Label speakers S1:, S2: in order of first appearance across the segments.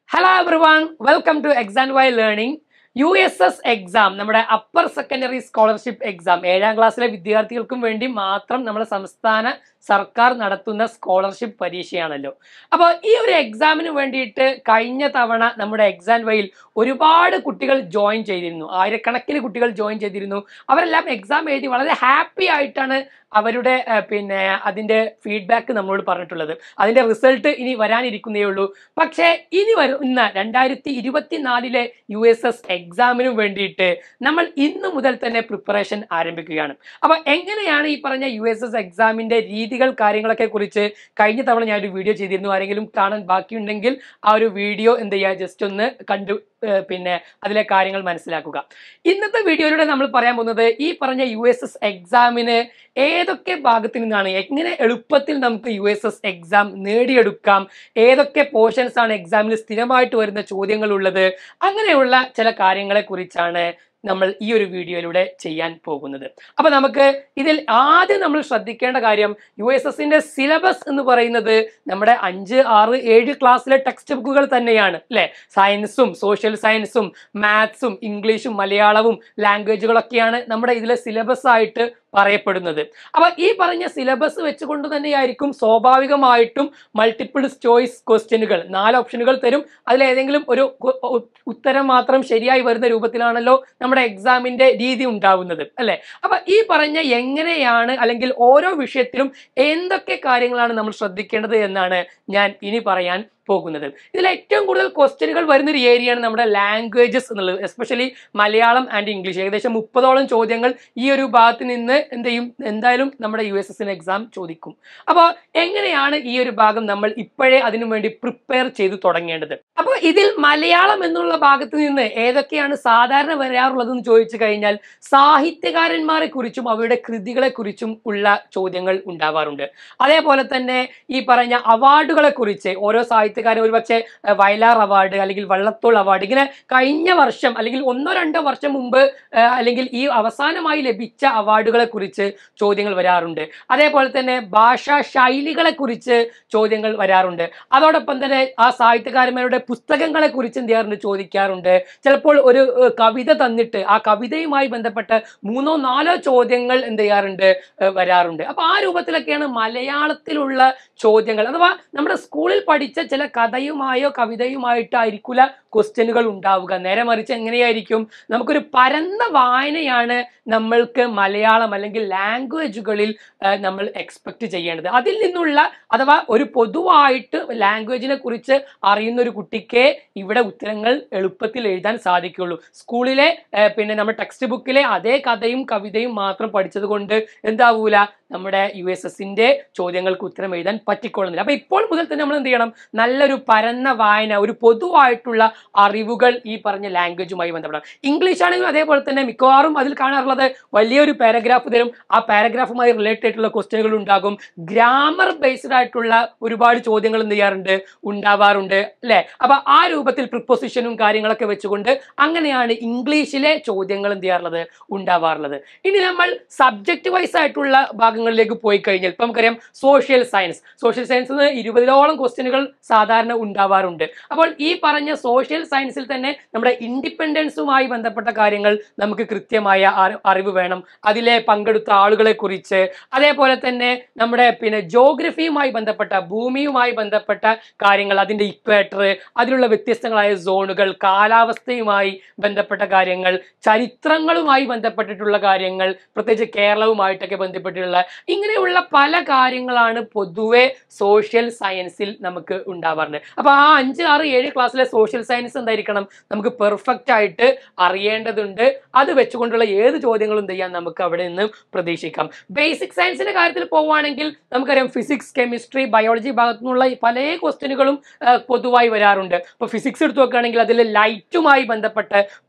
S1: hello everyone welcome to exam Y learning U S S exam നമ്മുടെ upper secondary scholarship exam ഏഴാം ക്ലാസ്സിലെ വിദ്യാർത്ഥികൾക്കും വേണ്ടി മാത്രം നമ്മുടെ സംസ്ഥാന സർക്കാർ നടത്തുന്ന സ്കോളർഷിപ്പ് പരീക്ഷയാണല്ലോ അപ്പോൾ ഈ ഒരു എക്സാമിന് വേണ്ടിയിട്ട് കഴിഞ്ഞ തവണ നമ്മുടെ എക്സാം വൈയിൽ ഒരുപാട് കുട്ടികൾ ജോയിൻ ചെയ്തിരുന്നു ആയിരക്കണക്കിന് കുട്ടികൾ ജോയിൻ ചെയ്തിരുന്നു അവരെല്ലാം എക്സാം എഴുതി വളരെ ഹാപ്പി ആയിട്ടാണ് അവരുടെ ഏർ, പിന്നെ അതിന്റെ ഫീഡ്ബാക്ക് നമ്മളോട് പറഞ്ഞിട്ടുള്ളത് അതിന്റെ റിസൾട്ട് ഇനി വരാനിരിക്കുന്നേ ഉള്ളൂ പക്ഷേ ഇനി വരുന്ന രണ്ടായിരത്തി ഇരുപത്തിനാലിലെ യു എസ് എസ് എക്സാമിനും വേണ്ടിയിട്ട് നമ്മൾ ഇന്ന് മുതൽ തന്നെ പ്രിപ്പറേഷൻ ആരംഭിക്കുകയാണ് അപ്പൊ എങ്ങനെയാണ് ഈ പറഞ്ഞ യു എസ് എസ് എക്സാമിന്റെ രീതികൾ കാര്യങ്ങളൊക്കെ കുറിച്ച് കഴിഞ്ഞ തവണ ഞാൻ ഒരു വീഡിയോ ചെയ്തിരുന്നു ആരെങ്കിലും കാണാൻ ബാക്കിയുണ്ടെങ്കിൽ ആ ഒരു വീഡിയോ എന്ത് ചെയ്യുക ജസ്റ്റ് ഒന്ന് കണ്ടു ഏർ, പിന്നെ അതിലെ കാര്യങ്ങൾ മനസ്സിലാക്കുക ഇന്നത്തെ വീഡിയോയിലൂടെ നമ്മൾ പറയാൻ പോകുന്നത് ഈ പറഞ്ഞ യു എസ് എസ് എക്സാമിന് ഏതൊക്കെ ഭാഗത്ത് നിന്നാണ് എങ്ങനെ എളുപ്പത്തിൽ നമുക്ക് യു എസ് എസ് എക്സാം നേടിയെടുക്കാം ഏതൊക്കെ പോർഷൻസ് ആണ് എക്സാമിൽ സ്ഥിരമായിട്ട് വരുന്ന ചോദ്യങ്ങൾ ഉള്ളത് അങ്ങനെയുള്ള ചില കാര്യങ്ങളെ കുറിച്ചാണ് നമ്മൾ ഈ ഒരു വീഡിയോയിലൂടെ ചെയ്യാൻ പോകുന്നത് അപ്പൊ നമുക്ക് ഇതിൽ ആദ്യം നമ്മൾ ശ്രദ്ധിക്കേണ്ട കാര്യം യു എസ് എസിന്റെ സിലബസ് എന്ന് പറയുന്നത് നമ്മുടെ അഞ്ച് ആറ് ഏഴ് ക്ലാസ്സിലെ ടെക്സ്റ്റ് ബുക്കുകൾ തന്നെയാണ് അല്ലെ സയൻസും സോഷ്യൽ സയൻസും മാത്സും ഇംഗ്ലീഷും മലയാളവും ലാംഗ്വേജുകളൊക്കെയാണ് നമ്മുടെ ഇതിലെ സിലബസ് ആയിട്ട് പറയപ്പെടുന്നത് അപ്പൊ ഈ പറഞ്ഞ സിലബസ് വെച്ചുകൊണ്ട് തന്നെയായിരിക്കും സ്വാഭാവികമായിട്ടും മൾട്ടിപ്പിൾ ചോയ്സ് ക്വസ്റ്റ്യനുകൾ നാല് ഓപ്ഷനുകൾ തരും അതിലേതെങ്കിലും ഒരു കു- ഉ- ഉത്തരം മാത്രം ശരിയായി വരുന്ന രൂപത്തിലാണല്ലോ നമ്മുടെ എക്സാമിന്റെ രീതി ഉണ്ടാവുന്നത് അല്ലെ അപ്പൊ ഈ പറഞ്ഞ എങ്ങനെയാണ് അല്ലെങ്കിൽ ഓരോ വിഷയത്തിലും എന്തൊക്കെ കാര്യങ്ങളാണ് നമ്മൾ ശ്രദ്ധിക്കേണ്ടത് എന്നാണ് ഞാൻ ഇനി പറയാൻ പോകുന്നത് ഇതിൽ ഏറ്റവും കൂടുതൽ ക്വസ്റ്റ്യനുകൾ വരുന്ന ഒരു ഏരിയയാണ് നമ്മുടെ ലാംഗ്വേജസ് എന്നുള്ളത് എസ്പെഷ്യലി മലയാളം ആൻഡ് ഇംഗ്ലീഷ് ഏകദേശം മുപ്പതോളം ചോദ്യങ്ങൾ ഈ ഒരു ഭാഗത്ത് നിന്ന് എന്ത് ചെയ്യും എന്തായാലും നമ്മുടെ യു എസ് എസിന് എക്സാം ചോദിക്കും അപ്പോൾ എങ്ങനെയാണ് ഈ ഒരു ഭാഗം നമ്മൾ ഇപ്പോഴേ അതിനു വേണ്ടി പ്രിപ്പയർ ചെയ്ത് തുടങ്ങേണ്ടത് അപ്പോൾ ഇതിൽ മലയാളം എന്നുള്ള ഭാഗത്ത് നിന്ന് ഏതൊക്കെയാണ് സാധാരണ വരാറുള്ളതെന്ന് ചോദിച്ചു കഴിഞ്ഞാൽ സാഹിത്യകാരന്മാരെ കുറിച്ചും അവരുടെ കൃതികളെ കുറിച്ചും ഉള്ള ചോദ്യങ്ങൾ ഉണ്ടാവാറുണ്ട് അതേപോലെ തന്നെ ഈ പറഞ്ഞ അവാർഡുകളെ കുറിച്ച് ഓരോ സാഹിത്യകാരൻ ഒരുപക്ഷെ ഏഹ്, വയലാർ അവാർഡ് അല്ലെങ്കിൽ വള്ളത്തോൾ അവാർഡ് ഇങ്ങനെ കഴിഞ്ഞ വർഷം അല്ലെങ്കിൽ ഒന്നോ രണ്ടോ വർഷം മുമ്പ് ഏഹ്, അല്ലെങ്കിൽ ഈ അവസാനമായി ലഭിച്ച അവാർഡുകളെ കുറിച്ച് ചോദ്യങ്ങൾ വരാറുണ്ട് അതേപോലെ തന്നെ ഭാഷാ ശൈലികളെ കുറിച്ച് ചോദ്യങ്ങൾ വരാറുണ്ട് അതോടൊപ്പം തന്നെ ആ സാഹിത്യകാരന്മാരുടെ പുസ്തകങ്ങളെ കുറിച്ച് എന്ത് ചെയ്യാറുണ്ട് ചോദിക്കാറുണ്ട് ചിലപ്പോൾ ഒരു ഏഹ്, കവിത തന്നിട്ട് ആ കവിതയുമായി ബന്ധപ്പെട്ട മൂന്നോ നാലോ ചോദ്യങ്ങൾ എന്ത് ചെയ്യാറുണ്ട് ഏഹ്, വരാറുണ്ട് അപ്പൊ ആ രൂപത്തിലൊക്കെയാണ് മലയാളത്തിലുള്ള ചോദ്യങ്ങൾ അഥവാ നമ്മുടെ സ്കൂളിൽ പഠിച്ച ചില കഥയുമായോ കവിതയുമായിട്ടായിരിക്കില്ല ക്വസ്റ്റ്യനുകൾ ഉണ്ടാവുക നേരെ മറിച്ച് എങ്ങനെയായിരിക്കും നമുക്കൊരു പരന്ന വായനയാണ് നമ്മൾക്ക് മലയാളം അല്ലെങ്കിൽ ലാംഗ്വേജുകളിൽ ഏഹ്, നമ്മൾ എക്സ്പെക്ട് ചെയ്യേണ്ടത് അതിൽ നിന്നുള്ള അഥവാ ഒരു പൊതുവായിട്ട് ലാംഗ്വേജിനെ കുറിച്ച് അറിയുന്ന ഒരു കുട്ടിക്ക് ഇവിടെ ഉത്തരങ്ങൾ എളുപ്പത്തിൽ എഴുതാൻ സാധിക്കുള്ളൂ സ്കൂളിലെ ഏഹ്, പിന്നെ നമ്മുടെ ടെക്സ്റ്റ് ബുക്കിലെ അതേ കഥയും കവിതയും മാത്രം പഠിച്ചത് കൊണ്ട് എന്താവൂല നമ്മുടെ യു എസ് എസിന്റെ ചോദ്യങ്ങൾക്ക് ഉത്തരം എഴുതാൻ പറ്റിക്കൊള്ളുന്നില്ല അപ്പൊ ഇപ്പോൾ മുതൽ തന്നെ നമ്മൾ എന്ത് ചെയ്യണം നല്ലൊരു പരന്ന വായന ഒരു പൊതുവായിട്ടുള്ള അറിവുകൾ ഈ പറഞ്ഞ ലാംഗ്വേജുമായി ബന്ധപ്പെടാം ഇംഗ്ലീഷ് ആണെങ്കിലും അതേപോലെ തന്നെ മിക്കവാറും അതിൽ കാണാറുള്ളത് വലിയൊരു പാരഗ്രാഫ് തരും ആ പാരഗ്രാഫുമായി റിലേറ്റഡ് ആയിട്ടുള്ള ക്വസ്റ്റ്യനുകൾ ഉണ്ടാകും ഗ്രാമർ ബേസ്ഡ് ആയിട്ടുള്ള ഒരുപാട് ചോദ്യങ്ങൾ എന്ത് ചെയ്യാറുണ്ട് ഉണ്ടാവാറുണ്ട് അല്ലെ അപ്പൊ ആ രൂപത്തിൽ പ്രിപ്പൊസിഷനും കാര്യങ്ങളൊക്കെ വെച്ചുകൊണ്ട് അങ്ങനെയാണ് ഇംഗ്ലീഷിലെ ചോദ്യങ്ങൾ എന്ത് ചെയ്യാറുള്ളത് ഉണ്ടാവാറുള്ളത് ഇനി നമ്മൾ സബ്ജക്റ്റ് വൈസ് ആയിട്ടുള്ള ഭാഗങ്ങളിലേക്ക് പോയി കഴിഞ്ഞാൽ ഇപ്പൊ നമുക്കറിയാം സോഷ്യൽ സയൻസ് സോഷ്യൽ സയൻസിൽ നിന്ന് ഇരുപതിലോളം ക്വസ്റ്റ്യനുകൾ സാധാരണ ഉണ്ടാവാറുണ്ട് അപ്പോൾ ഈ പറഞ്ഞ സോഷ്യൽ സയൻസിൽ തന്നെ നമ്മുടെ ഇൻഡിപെൻഡൻസുമായി ബന്ധപ്പെട്ട കാര്യങ്ങൾ നമുക്ക് കൃത്യമായ അറി- അറിവ് വേണം അതിലെ പങ്കെടുത്ത ആളുകളെ കുറിച്ച് അതേപോലെ തന്നെ നമ്മുടെ പിന്നെ ജോഗ്രഫിയുമായി ബന്ധപ്പെട്ട ഭൂമിയുമായി ബന്ധപ്പെട്ട കാര്യങ്ങൾ അതിന്റെ ഇക്വേറ്റർ അതിലുള്ള വ്യത്യസ്തങ്ങളായ സോണുകൾ കാലാവസ്ഥയുമായി ബന്ധപ്പെട്ട കാര്യങ്ങൾ ചരിത്രങ്ങളുമായി ബന്ധപ്പെട്ടിട്ടുള്ള കാര്യങ്ങൾ പ്രത്യേകിച്ച് കേരളവുമായിട്ടൊക്കെ ബന്ധപ്പെട്ടിട്ടുള്ള ഇങ്ങനെയുള്ള പല കാര്യങ്ങളാണ് പൊതുവെ സോഷ്യൽ സയൻസിൽ നമുക്ക് ഉണ്ടാവാറുണ്ട് അപ്പൊ ആ അഞ്ച് ആറ് ഏഴ് ക്ലാസ്സിലെ സോഷ്യൽ സയൻസ് എന്തായിരിക്കണം നമുക്ക് പെർഫെക്റ്റ് ആയിട്ട് അറിയേണ്ടതുണ്ട് അത് വെച്ചുകൊണ്ടുള്ള ഏത് ചോദ്യങ്ങളും എന്ത് ചെയ്യാൻ നമുക്ക് അവിടെ നിന്ന് പ്രതീക്ഷിക്കാം ബേസിക് സയൻസിന്റെ കാര്യത്തിൽ പോവുകയാണെങ്കിൽ നമുക്കറിയാം ഫിസിക്സ് കെമിസ്ട്രി ബയോളജി ഭാഗത്തു നിന്നുള്ള ഈ പല ക്വസ്റ്റ്യനുകളും പൊതുവായി വരാറുണ്ട് ഇപ്പൊ ഫിസിക്സ് എടുത്തു നോക്കുകയാണെങ്കിൽ അതിൽ ലൈറ്റുമായി ബന്ധപ്പെട്ട്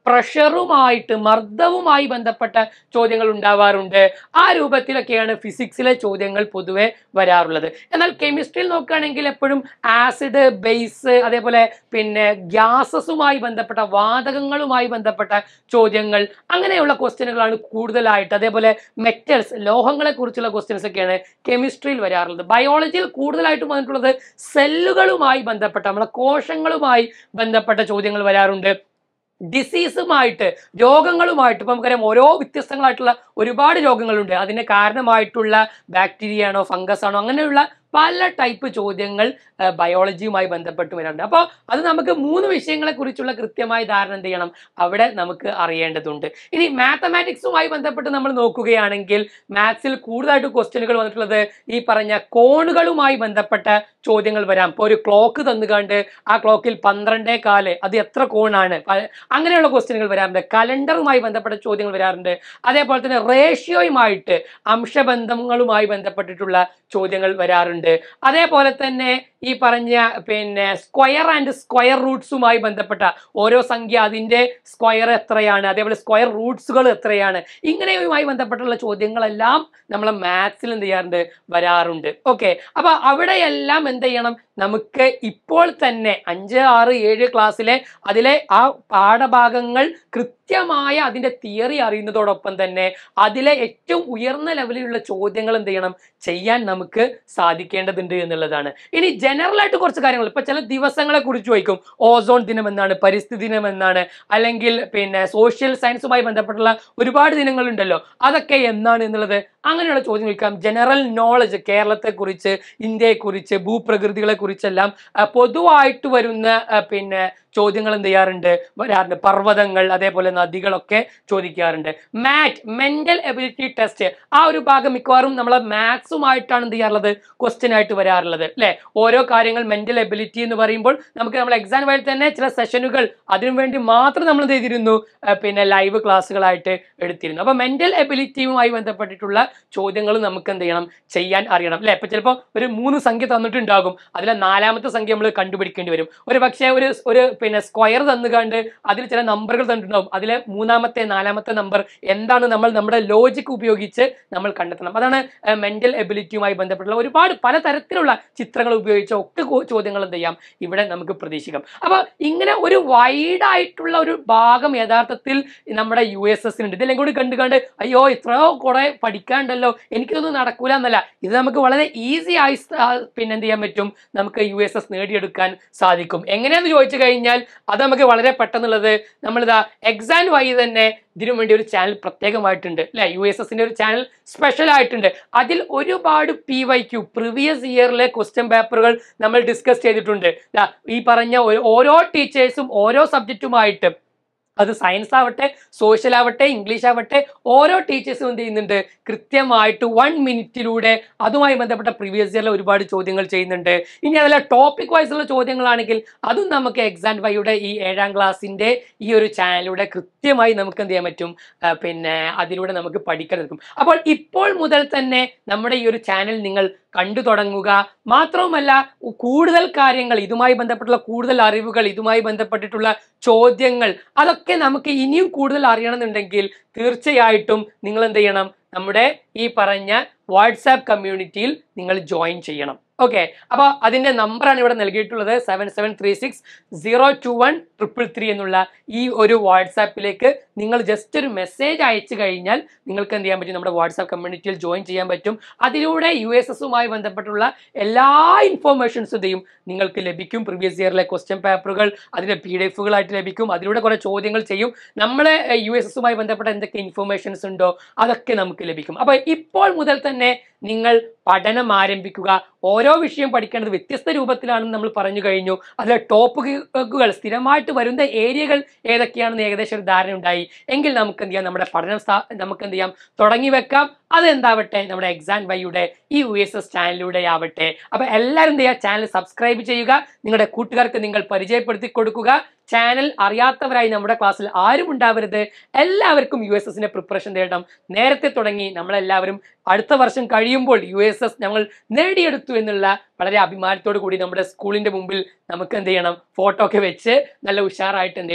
S1: പ്രഷറുമായിട്ട് മർദ്ദവുമായി ബന്ധപ്പെട്ട ചോദ്യങ്ങൾ ഉണ്ടാവാറുണ്ട് ആ രൂപത്തിലൊക്കെയാണ് ഫിസിക്സിലെ ചോദ്യങ്ങൾ പൊതുവെ വരാറുള്ളത് എന്നാൽ കെമിസ്ട്രിയിൽ നോക്കുകയാണെങ്കിൽ എപ്പോഴും ആസിഡ് ബേസ് അതേപോലെ പിന്നെ ഗ്യാസസുമായി ബന്ധപ്പെട്ട വാതകങ്ങളുമായി ബന്ധപ്പെട്ട ചോദ്യങ്ങൾ അങ്ങനെയുള്ള ക്വസ്റ്റ്യനുകളാണ് കൂടുതലായിട്ട് അതേപോലെ മെറ്റൽസ് ലോഹങ്ങളെ കുറിച്ചുള്ള ക്വസ്റ്റ്യൻസ് ഒക്കെയാണ് കെമിസ്ട്രിയിൽ വരാറുള്ളത് ബയോളജിയിൽ കൂടുതലായിട്ടും വന്നിട്ടുള്ളത് സെല്ലുകളുമായി ബന്ധപ്പെട്ട നമ്മളെ കോശങ്ങളുമായി ബന്ധപ്പെട്ട ചോദ്യങ്ങൾ വരാറുണ്ട് ഡിസീസുമായിട്ട് രോഗങ്ങളുമായിട്ട് ഇപ്പം നമുക്കറിയാം ഓരോ വ്യത്യസ്തങ്ങളായിട്ടുള്ള ഒരുപാട് രോഗങ്ങളുണ്ട് അതിന് കാരണമായിട്ടുള്ള ബാക്ടീരിയ ആണോ ഫംഗസ് ആണോ അങ്ങനെയുള്ള പല ടൈപ്പ് ചോദ്യങ്ങൾ ആ, ബയോളജിയുമായി ബന്ധപ്പെട്ട് വരാറുണ്ട് അപ്പോൾ അത് നമുക്ക് മൂന്ന് വിഷയങ്ങളെ കുറിച്ചുള്ള കൃത്യമായ ധാരണ എന്ത് ചെയ്യണം അവിടെ നമുക്ക് അറിയേണ്ടതുണ്ട് ഇനി മാത്തമാറ്റിക്സുമായി ബന്ധപ്പെട്ട് നമ്മൾ നോക്കുകയാണെങ്കിൽ മാത്സിൽ കൂടുതലായിട്ട് ക്വസ്റ്റ്യനുകൾ വന്നിട്ടുള്ളത് ഈ പറഞ്ഞ കോണുകളുമായി ബന്ധപ്പെട്ട ചോദ്യങ്ങൾ വരാം ഇപ്പോൾ ഒരു ക്ലോക്ക് തന്നുകാണ്ട് ആ ക്ലോക്കിൽ പന്ത്രണ്ടേ കാല് അത് എത്ര കോണാണ് പ- അങ്ങനെയുള്ള ക്വസ്റ്റ്യനുകൾ വരാറുണ്ട് കലണ്ടറുമായി ബന്ധപ്പെട്ട ചോദ്യങ്ങൾ വരാറുണ്ട് അതേപോലെ തന്നെ റേഷ്യോയുമായിട്ട് അംശബന്ധങ്ങളുമായി ബന്ധപ്പെട്ടിട്ടുള്ള ചോദ്യങ്ങൾ വരാറുണ്ട് അതേപോലെ തന്നെ ഈ പറഞ്ഞ പിന്നെ സ്ക്വയർ ആൻഡ് സ്ക്വയർ റൂട്ട്സുമായി ബന്ധപ്പെട്ട ഓരോ സംഖ്യ അതിൻ്റെ സ്ക്വയർ എത്രയാണ് അതേപോലെ സ്ക്വയർ റൂട്ട്സുകൾ എത്രയാണ് ഇങ്ങനെയുമായി ബന്ധപ്പെട്ടുള്ള ചോദ്യങ്ങളെല്ലാം നമ്മളെ മാത്സിൽ എന്ത് ചെയ്യാറുണ്ട് വരാറുണ്ട് ഓക്കെ അപ്പൊ അവിടെയെല്ലാം എന്ത് ചെയ്യണം നമുക്ക് ഇപ്പോൾ തന്നെ അഞ്ച് ആറ് ഏഴ് ക്ലാസ്സിലെ അതിലെ ആ പാഠഭാഗങ്ങൾ കൃത്യമായ അതിന്റെ തിയറി അറിയുന്നതോടൊപ്പം തന്നെ അതിലെ ഏറ്റവും ഉയർന്ന ലെവലിലുള്ള ചോദ്യങ്ങൾ എന്ത് ചെയ്യണം ചെയ്യാൻ നമുക്ക് സാധിക്കേണ്ടതുണ്ട് എന്നുള്ളതാണ് ഇനി ജനറൽ ആയിട്ട് കുറച്ച് കാര്യങ്ങൾ ഇപ്പൊ ചില ദിവസങ്ങളെ കുറിച്ച് ചോദിക്കും ഓസോൺ ദിനം എന്നാണ് പരിസ്ഥിതി ദിനം എന്നാണ് അല്ലെങ്കിൽ പിന്നെ സോഷ്യൽ സയൻസുമായി ബന്ധപ്പെട്ടുള്ള ഒരുപാട് ദിനങ്ങളുണ്ടല്ലോ അതൊക്കെ എന്നാണ് എന്നുള്ളത് അങ്ങനെയുള്ള ചോദ്യം ചോദിക്കാം ജനറൽ നോളജ് കേരളത്തെ കുറിച്ച് ഇന്ത്യയെ കുറിച്ച് ഭൂപ്രകൃതികളെ കുറിച്ചെല്ലാം ആ, പൊതുവായിട്ട് വരുന്ന ആ, പിന്നെ ചോദ്യങ്ങൾ എന്ത് ചെയ്യാറുണ്ട് വരാറുണ്ട് പർവ്വതങ്ങൾ അതേപോലെ നദികളൊക്കെ ചോദിക്കാറുണ്ട് മാറ്റ് മെന്റൽ എബിലിറ്റി ടെസ്റ്റ് ആ ഒരു ഭാഗം മിക്കവാറും നമ്മളെ മാത്സുമായിട്ടാണ് എന്ത് ചെയ്യാറുള്ളത് ക്വസ്റ്റ്യൻ ആയിട്ട് വരാറുള്ളത് അല്ലെ ഓരോ കാര്യങ്ങൾ മെന്റൽ എബിലിറ്റി എന്ന് പറയുമ്പോൾ നമുക്ക് നമ്മൾ എക്സാം വഴി തന്നെ ചില സെഷനുകൾ അതിനു വേണ്ടി മാത്രം നമ്മൾ എന്ത് ചെയ്തിരുന്നു ആ, പിന്നെ ലൈവ് ക്ലാസ്സുകളായിട്ട് എടുത്തിരുന്നു അപ്പൊ മെന്റൽ എബിലിറ്റിയുമായി ബന്ധപ്പെട്ടിട്ടുള്ള ചോദ്യങ്ങൾ നമുക്ക് എന്ത് ചെയ്യണം ചെയ്യാൻ അറിയണം അല്ലെ ഇപ്പൊ ചിലപ്പോൾ ഒരു മൂന്ന് സംഖ്യ തന്നിട്ടുണ്ടാകും അതിലെ നാലാമത്തെ സംഖ്യ നമ്മൾ കണ്ടുപിടിക്കേണ്ടി വരും ഒരു പക്ഷേ ഒരു ഒരു പിന്നെ സ്ക്വയർ തന്നുകാണ്ട് അതിൽ ചില നമ്പറുകൾ തന്നിട്ടുണ്ടാവും അതിലെ മൂന്നാമത്തെ നാലാമത്തെ നമ്പർ എന്താണ് നമ്മൾ നമ്മുടെ ലോജിക് ഉപയോഗിച്ച് നമ്മൾ കണ്ടെത്തണം അതാണ് മെന്റൽ എബിലിറ്റിയുമായി ബന്ധപ്പെട്ടുള്ള ഒരുപാട് പലതരത്തിലുള്ള ചിത്രങ്ങൾ ഉപയോഗിച്ച ഒക്കെ കോ- ചോദ്യങ്ങൾ എന്ത് ചെയ്യാം ഇവിടെ നമുക്ക് പ്രതീക്ഷിക്കാം അപ്പൊ ഇങ്ങനെ ഒരു വൈഡ് ആയിട്ടുള്ള ഒരു ഭാഗം യഥാർത്ഥത്തിൽ നമ്മുടെ യു എസ് എസിനുണ്ട് ഇതെല്ലാം കൂടി കണ്ടു കണ്ട് അയ്യോ ഇത്രയോ കുറെ പഠിക്കാണ്ടല്ലോ എനിക്കിതൊന്നും നടക്കൂല എന്നല്ല ഇത് നമുക്ക് വളരെ ഈസി ആയി സ- ആ, പിന്നെ എന്ത് ചെയ്യാൻ പറ്റും നമുക്ക് യു എസ് എസ് നേടിയെടുക്കാൻ സാധിക്കും എങ്ങനെയാന്ന് ചോദിച്ചു കഴിഞ്ഞാൽ അത് നമുക്ക് വളരെ പെട്ടെന്നുള്ളത് നമ്മളിതാ എക്സാം വഴി തന്നെ ഇതിനു വേണ്ടി ഒരു ചാനൽ പ്രത്യേകമായിട്ടുണ്ട് അല്ലെ യു എസ് എസിന്റെ ഒരു ചാനൽ സ്പെഷ്യൽ ആയിട്ടുണ്ട് അതിൽ ഒരുപാട് പി വൈ ക്യു പ്രീവിയസ് ഇയറിലെ ക്വസ്റ്റ്യൻ പേപ്പറുകൾ നമ്മൾ ഡിസ്കസ് ചെയ്തിട്ടുണ്ട് ദാ ഈ പറഞ്ഞ ഓ- ഓരോ ടീച്ചേഴ്സും ഓരോ സബ്ജക്റ്റുമായിട്ട് അത് സയൻസ് ആവട്ടെ സോഷ്യൽ ആവട്ടെ ഇംഗ്ലീഷ് ആവട്ടെ ഓരോ ടീച്ചേഴ്സും എന്ത് ചെയ്യുന്നുണ്ട് കൃത്യമായിട്ട് വൺ മിനിറ്റിലൂടെ അതുമായി ബന്ധപ്പെട്ട പ്രീവിയസ് ഇയറിലെ ഒരുപാട് ചോദ്യങ്ങൾ ചെയ്യുന്നുണ്ട് ഇനി അതല്ല ടോപ്പിക് വൈസുള്ള ചോദ്യങ്ങളാണെങ്കിൽ അതും നമുക്ക് എക്സാം വൈയുടെ ഈ ഏഴാം ക്ലാസ്സിന്റെ ഈ ഒരു ചാനലിലൂടെ കൃത്യമായി നമുക്ക് എന്ത് ചെയ്യാൻ പറ്റും ആ, പിന്നെ അതിലൂടെ നമുക്ക് പഠിക്കാൻ പറ്റും അപ്പോൾ ഇപ്പോൾ മുതൽ തന്നെ നമ്മുടെ ഈ ഒരു ചാനൽ നിങ്ങൾ കണ്ടു തുടങ്ങുക മാത്രവുമല്ല കൂടുതൽ കാര്യങ്ങൾ ഇതുമായി ബന്ധപ്പെട്ടുള്ള കൂടുതൽ അറിവുകൾ ഇതുമായി ബന്ധപ്പെട്ടിട്ടുള്ള ചോദ്യങ്ങൾ അതൊക്കെ നമുക്ക് ഇനിയും കൂടുതൽ അറിയണമെന്നുണ്ടെങ്കിൽ തീർച്ചയായിട്ടും നിങ്ങൾ എന്ത് ചെയ്യണം നമ്മുടെ ഈ പറഞ്ഞ വാട്സാപ്പ് കമ്മ്യൂണിറ്റിയിൽ നിങ്ങൾ ജോയിൻ ചെയ്യണം ഓക്കെ അപ്പോൾ അതിന്റെ നമ്പറാണ് ഇവിടെ നൽകിയിട്ടുള്ളത് seven seven three six zero two one triple three എന്നുള്ള ഈ ഒരു വാട്സാപ്പിലേക്ക് നിങ്ങൾ ജസ്റ്റ് ഒരു മെസ്സേജ് അയച്ചു കഴിഞ്ഞാൽ നിങ്ങൾക്ക് എന്ത് ചെയ്യാൻ പറ്റും നമ്മുടെ വാട്സാപ്പ് കമ്മ്യൂണിറ്റിയിൽ ജോയിൻ ചെയ്യാൻ പറ്റും അതിലൂടെ യു എസ് എസുമായി ബന്ധപ്പെട്ടുള്ള എല്ലാ ഇൻഫോർമേഷൻസും ചെയ്യും നിങ്ങൾക്ക് ലഭിക്കും പ്രീവിയസ് ഇയറിലെ ക്വസ്റ്റ്യൻ പേപ്പറുകൾ അതിന്റെ പി ഡി എഫുകളായിട്ട് ലഭിക്കും അതിലൂടെ കുറേ ചോദ്യങ്ങൾ ചെയ്യും നമ്മളെ യു എസ് എസുമായി ബന്ധപ്പെട്ട എന്തൊക്കെ ഇൻഫോർമേഷൻസ് ഉണ്ടോ അതൊക്കെ നമുക്ക് ലഭിക്കും അപ്പോൾ ഇപ്പോൾ മുതൽ തന്നെ നിങ്ങൾ പഠനം ആരംഭിക്കുക ഓരോ വിഷയം പഠിക്കേണ്ടത് വ്യത്യസ്ത രൂപത്തിലാണെന്ന് നമ്മൾ പറഞ്ഞു കഴിഞ്ഞു അതിലെ ടോപ്പിക്കുകൾ സ്ഥിരമായിട്ട് വരുന്ന ഏരിയകൾ ഏതൊക്കെയാണെന്ന് ഏകദേശം ഒരു ധാരണ ഉണ്ടായി എങ്കിൽ നമുക്ക് എന്ത് ചെയ്യാം നമ്മുടെ പഠനം സ്ഥാ- നമുക്ക് എന്ത് ചെയ്യാം തുടങ്ങി വെക്കാം അതെന്താവട്ടെ നമ്മുടെ എക്സാം വൈയുടെ ഈ യു എസ് എസ് ചാനലിലൂടെ ആവട്ടെ അപ്പൊ എല്ലാവരും എന്ത് ചെയ്യുക ചാനൽ സബ്സ്ക്രൈബ് ചെയ്യുക നിങ്ങളുടെ കൂട്ടുകാർക്ക് നിങ്ങൾ പരിചയപ്പെടുത്തി കൊടുക്കുക ചാനൽ അറിയാത്തവരായി നമ്മുടെ ക്ലാസ്സിൽ ആരും ഉണ്ടാവരുത് എല്ലാവർക്കും യു എസ് എസിന്റെ പ്രിപ്പറേഷൻ നേടണം നേരത്തെ തുടങ്ങി നമ്മളെല്ലാവരും അടുത്ത വർഷം കഴിയുമ്പോൾ യു എസ് എസ് ഞങ്ങൾ നേടിയെടുത്തു എന്നുള്ള വളരെ അഭിമാനത്തോടു കൂടി നമ്മുടെ സ്കൂളിന്റെ മുമ്പിൽ നമുക്ക് എന്ത് ചെയ്യണം ഫോട്ടോ ഒക്കെ വെച്ച് നല്ല ഉഷാറായിട്ട് എന്ത് ചെയ്യണം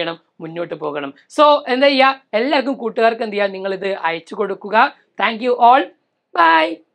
S1: മുന്നോട്ട് പോകണം സോ എന്താ ചെയ്യുക എല്ലാവർക്കും കൂട്ടുകാർക്ക് എന്ത് ചെയ്യുക നിങ്ങൾ ഇത് അയച്ചു കൊടുക്കുക താങ്ക് യു ഓൾ ബൈ